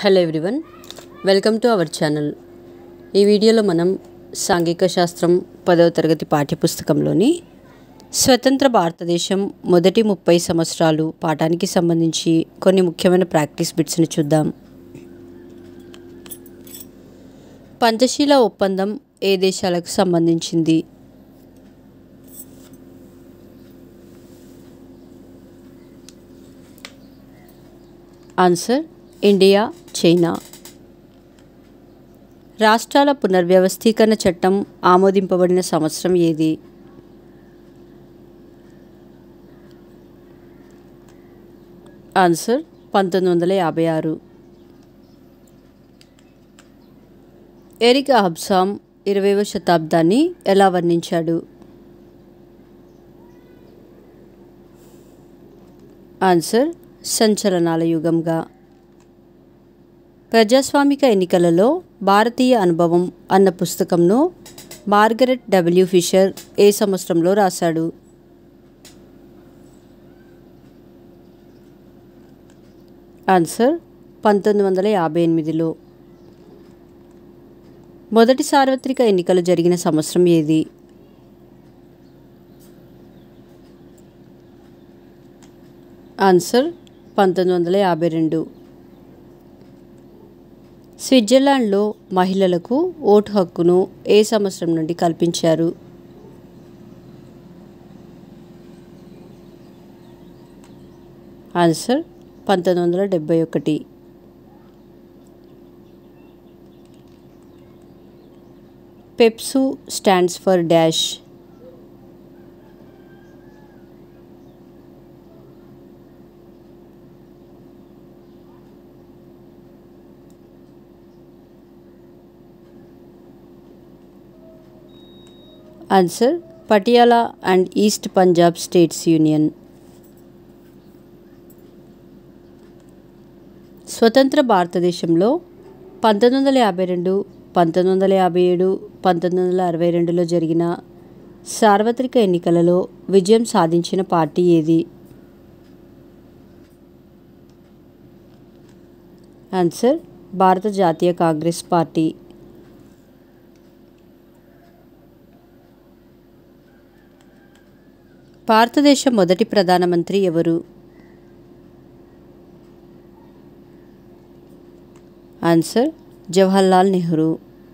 hello everyone welcome to our channel ఈ వీడియోలో మనం సాంఘిక శాస్త్రం పదవ తరగతి పాఠ్యపుస్తకంలోని స్వతంత్ర భారతదేశం మొదటి ముప్పై సంవత్సరాలు పాఠానికి సంబంధించి కొన్ని ముఖ్యమైన ప్రాక్టీస్ బిట్స్ని చూద్దాం పంచశీల ఒప్పందం ఏ దేశాలకు సంబంధించింది ఆన్సర్ ఇండియా చైనా రాష్ట్రాల పునర్వ్యవస్థీకరణ చట్టం ఆమోదింపబడిన సంవత్సరం ఏది ఆన్సర్ పంతొమ్మిది వందల యాభై ఆరు ఎరిక్ అబ్సామ్ ఇరవైవ శతాబ్దాన్ని ఎలా వర్ణించాడు ఆన్సర్ సంచలనాల యుగంగా ప్రజాస్వామిక ఎన్నికలలో భారతీయ అనుభవం అన్న పుస్తకంను మార్గరెట్ డబ్ల్యూ ఫిషర్ ఏ సంవత్సరంలో రాశాడు ఆన్సర్ పంతొమ్మిది వందల యాభై ఎనిమిదిలో మొదటి సార్వత్రిక ఎన్నికలు జరిగిన సంవత్సరం ఏది ఆన్సర్ పంతొమ్మిది వందల యాభై రెండు స్విట్జర్లాండ్లో మహిళలకు ఓటు హక్కును ఏ సంవత్సరం నుండి కల్పించారు ఆన్సర్ పంతొమ్మిది వందల డెబ్భై ఒకటి PEPSU stands for dash answer Patiala and East Punjab States Union స్వతంత్ర భారతదేశంలో పంతొమ్మిది వందల యాభై రెండు పంతొమ్మిది వందల యాభై ఏడు పంతొమ్మిది వందల అరవై రెండులో జరిగిన సార్వత్రిక ఎన్నికలలో విజయం సాధించిన పార్టీ ఏది ఆన్సర్ భారత జాతీయ కాంగ్రెస్ పార్టీ భారతదేశ మొదటి ప్రధానమంత్రి ఎవరు ఆన్సర్ జవహర్లాల్ నెహ్రూ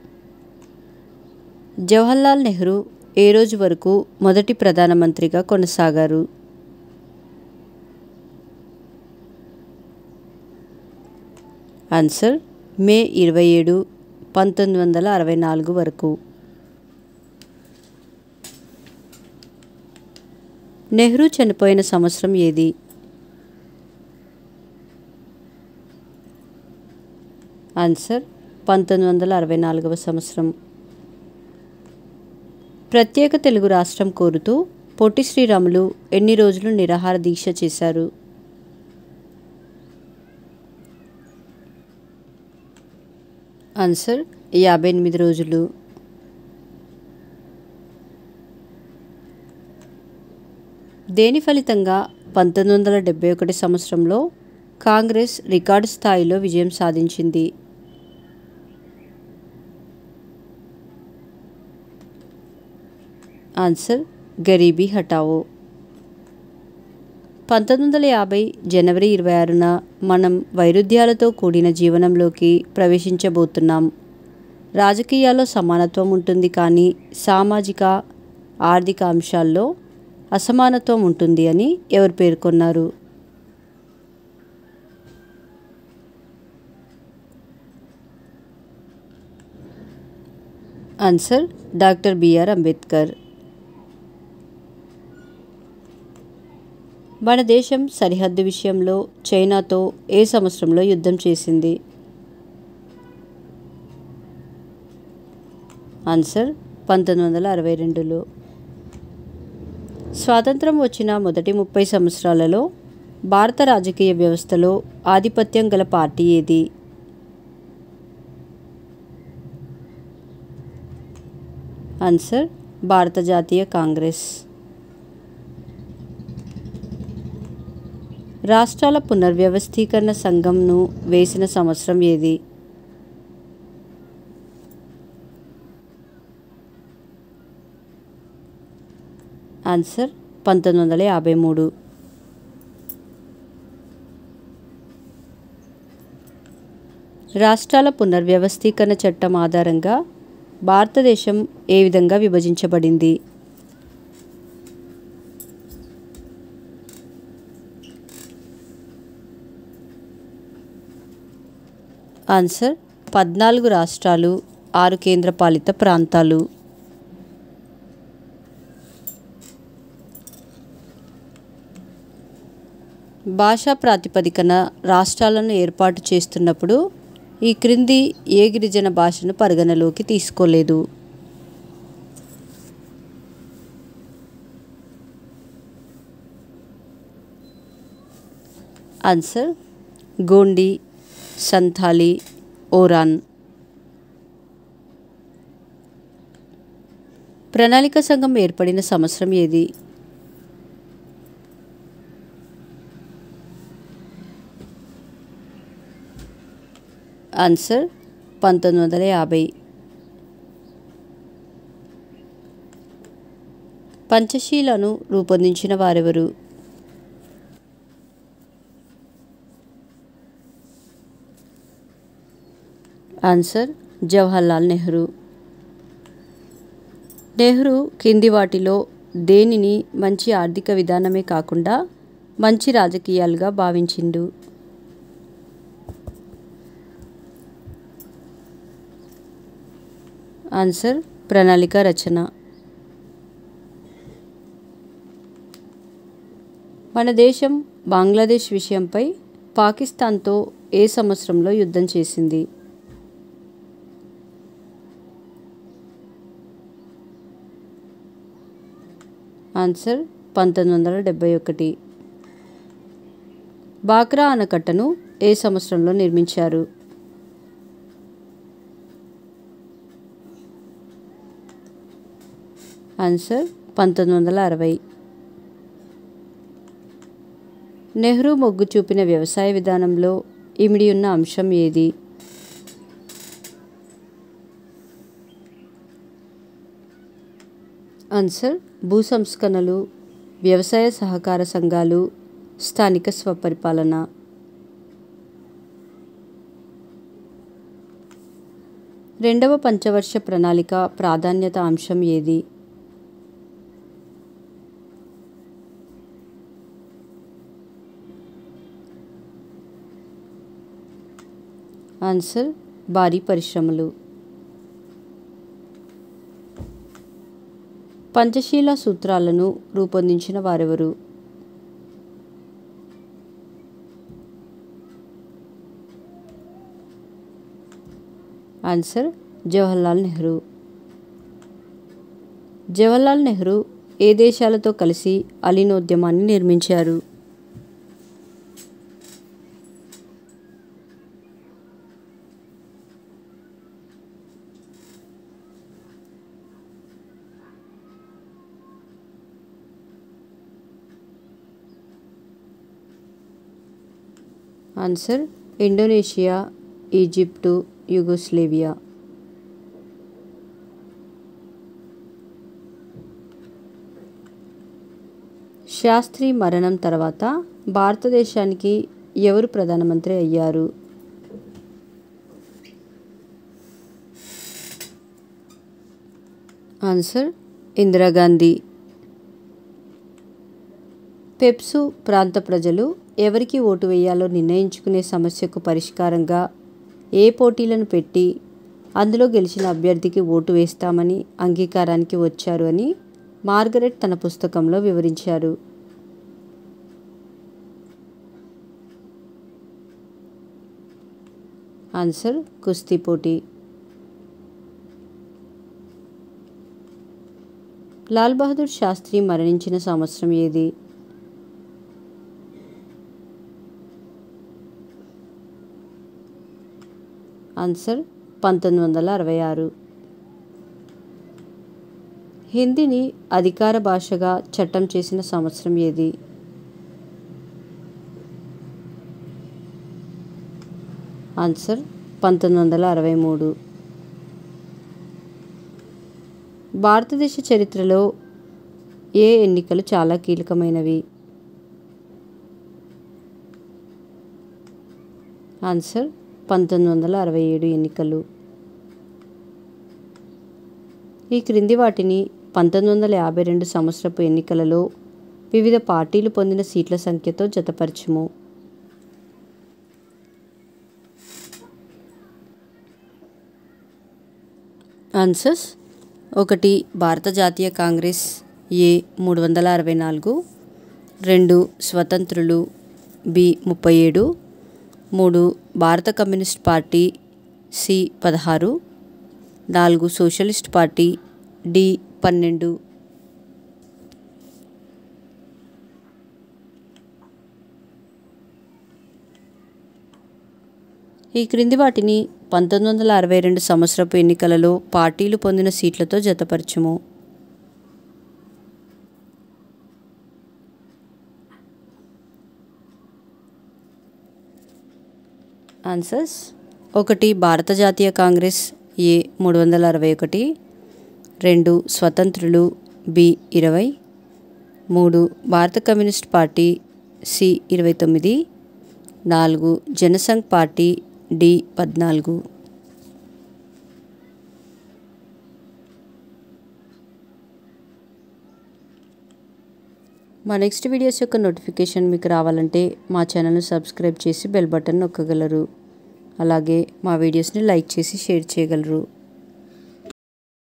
జవహర్లాల్ నెహ్రూ ఏ రోజు వరకు మొదటి ప్రధానమంత్రిగా కొనసాగారు ఆన్సర్ మే ఇరవై ఏడు పంతొమ్మిది వందల అరవై నాలుగు వరకు నెహ్రూ చనిపోయిన సంవత్సరం ఏది ఆన్సర్ పంతొమ్మిది వందల అరవై నాలుగవ సంవత్సరం ప్రత్యేక తెలుగు రాష్ట్రం కోరుతూ పొట్టి శ్రీరాములు ఎన్ని రోజులు నిరాహార దీక్ష చేశారు ఆన్సర్ యాభై ఎనిమిది రోజులు దేని ఫలితంగా పంతొమ్మిది వందల డెబ్బై ఒకటి సంవత్సరంలో కాంగ్రెస్ రికార్డు స్థాయిలో విజయం సాధించింది ఆన్సర్ గరీబీ హటావో పంతొమ్మిది వందల యాభై జనవరి ఇరవై ఆరున మనం వైరుధ్యాలతో కూడిన జీవనంలోకి ప్రవేశించబోతున్నాం రాజకీయాల్లో సమానత్వం ఉంటుంది కానీ సామాజిక ఆర్థిక అంశాల్లో అసమానత్వం ఉంటుంది అని ఎవరు పేర్కొన్నారు ఆన్సర్ డాక్టర్ బిఆర్ అంబేద్కర్ మన దేశం సరిహద్దు విషయంలో చైనాతో ఏ సంవత్సరంలో యుద్ధం చేసింది ఆన్సర్ పంతొమ్మిది వందల అరవై రెండులో స్వాతంత్రం వచ్చిన మొదటి ముప్పై సంవత్సరాలలో భారత రాజకీయ వ్యవస్థలో ఆధిపత్యం గల పార్టీ ఏది ఆన్సర్ భారత జాతీయ కాంగ్రెస్ రాష్ట్రాల పునర్వ్యవస్థీకరణ సంఘంను వేసిన సంవత్సరం ఏది ఆన్సర్ పంతొమ్మిది వందల యాభై మూడు రాష్ట్రాల పునర్వ్యవస్థీకరణ చట్టం ఆధారంగా భారతదేశం ఏ విధంగా విభజించబడింది ఆన్సర్ పద్నాలుగు రాష్ట్రాలు ఆరు కేంద్రపాలిత ప్రాంతాలు భాషా ప్రాతిపదికన రాష్ట్రాలను ఏర్పాటు చేస్తున్నప్పుడు ఈ క్రింది ఏ గిరిజన భాషను పరిగణలోకి తీసుకోలేదు ఆన్సర్ గోండి సంథాలి ఓరాన్ ప్రణాళిక సంఘం ఏర్పడిన సంవత్సరం ఏది ఆన్సర్ పంతొమ్మిది వందల యాభై పంచశీలను రూపొందించిన వారెవరు ఆన్సర్ జవహర్లాల్ నెహ్రూ నెహ్రూ కింది వాటిలో దేనిని మంచి ఆర్థిక విధానమే కాకుండా మంచి రాజకీయాలుగా భావించిండు ఆన్సర్ ప్రణాళిక రచన మన దేశం బంగ్లాదేశ్ విషయంపై పాకిస్తాన్తో ఏ సంవత్సరంలో యుద్ధం చేసింది ఆన్సర్ పంతొమ్మిది వందల డెబ్భై ఒకటి బాక్రా ఆనకట్టను ఏ సంవత్సరంలో నిర్మించారు ఆన్సర్ పంతొమ్మిది వందల అరవై నెహ్రూ మొగ్గు చూపిన వ్యవసాయ విధానంలో ఇమిడి ఉన్న అంశం ఏది ఆన్సర్ భూ సంస్కరణలు వ్యవసాయ సహకార సంఘాలు స్థానిక స్వపరిపాలన రెండవ పంచవర్ష ప్రణాళిక ప్రాధాన్యత అంశం ఏది ఆన్సర్ భారీ పరిశ్రమలు పంచశీల సూత్రాలను రూపొందించిన వారెవరు ఆన్సర్ జవహర్లాల్ నెహ్రూ జవహర్లాల్ నెహ్రూ ఏ దేశాలతో కలిసి అలీనోద్యమాన్ని నిర్మించారు answer Indonesia Egypt Yugoslavia Shastri మరణం తర్వాత భారతదేశానికి ఎవరు ప్రధానమంత్రి అయ్యారు ఆన్సర్ ఇందిరాగాంధీ పెప్సు ప్రాంత ప్రజలు ఎవరికి ఓటు వేయాలో నిర్ణయించుకునే సమస్యకు పరిష్కారంగా ఏ పోటీలను పెట్టి అందులో గెలిచిన అభ్యర్థికి ఓటు వేస్తామని అంగీకారానికి వచ్చారు అని మార్గరెట్ తన పుస్తకంలో వివరించారు ఆన్సర్ కుస్తీ పోటీ లాల్ బహదూర్ శాస్త్రి మరణించిన సంవత్సరం ఏది ఆన్సర్ పంతొమ్మిది వందల అరవై ఆరు హిందీని అధికార భాషగా చట్టం చేసిన సంవత్సరం ఏది ఆన్సర్ పంతొమ్మిది వందల అరవై మూడు భారతదేశ చరిత్రలో ఏ ఎన్నికలు చాలా కీలకమైనవి ఆన్సర్ పంతొమ్మిది వందల అరవై ఏడు ఎన్నికలు ఈ క్రింది వాటిని పంతొమ్మిది వందల యాభై రెండు సంవత్సరపు ఎన్నికలలో వివిధ పార్టీలు పొందిన సీట్ల సంఖ్యతో జతపరచుము ఆన్సర్స్ ఒకటి భారత జాతీయ కాంగ్రెస్ ఏ మూడు వందల అరవై నాలుగు రెండు స్వతంత్రులు బి ముప్పై ఏడు మూడు భారత కమ్యూనిస్ట్ పార్టీ సి పదహారు నాలుగు సోషలిస్ట్ పార్టీ డి పన్నెండు ఈ క్రింది వాటిని పంతొమ్మిది వందల అరవై రెండు సంవత్సరపు ఎన్నికలలో పార్టీలు పొందిన సీట్లతో జతపరచుము ఆన్సర్స్ ఒకటి భారత జాతీయ కాంగ్రెస్ ఏ మూడు వందల అరవై ఒకటి రెండు స్వతంత్రులు బి ఇరవై మూడు భారత కమ్యూనిస్ట్ పార్టీ సి ఇరవై తొమ్మిది నాలుగు జనసంఘ్ పార్టీ డి పద్నాలుగు మా నెక్స్ట్ వీడియోస్ యొక్క నోటిఫికేషన్ మీకు రావాలంటే మా ఛానల్ను సబ్స్క్రైబ్ చేసి బెల్ బటన్ నొక్కగలరు అలాగే మా వీడియోస్ని లైక్ చేసి షేర్ చేయగలరు